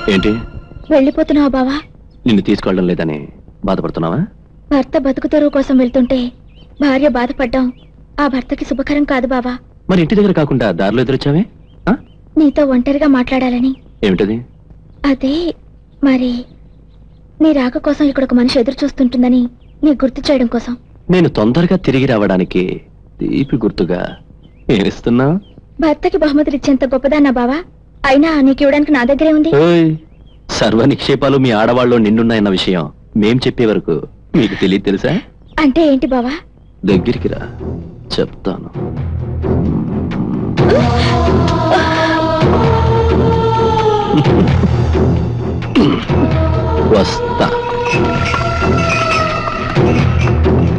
ఏంటి వెళ్ళిపోతున్నావా బావా నిన్ను తీసుకెళ్ళడం లేదని బాధపడుతున్నావా భర్త బతుకు తెరువు కోసం వెళ్తుంటే భార్య బాధపడ్డం ఆ భర్తకి శుభకరం కాదు బావా మరి ఇంటి దగ్గర కాకుండా దారిలో ఎదురొచ్చావే ఆ? నీతో ఒంటరిగా మాట్లాడాలని ఏమిటది అదే మరి నీ రాక కోసం ఇక్కడ ఒక మనిషి ఎదురు చూస్తుంటుందని నీ గుర్తు చేయడం కోసం నేను తొందరగా తిరిగి రావడానికి తీపి గుర్తుగా ఏమిస్తున్నావు భర్తకి బహుమతులు ఇచ్చేంత గొప్పదాన్నా బావా అయినా నీకు ఇవ్వడానికి నా దగ్గరే ఉంది సర్వ నిక్షేపాలు మీ ఆడవాళ్ళు నిండున్నాయన్న విషయం మేం చెప్పే వరకు మీకు తెలియదు తెలుసా అంటే ఏంటి బావా దగ్గరికి రా చెప్తాను వస్తా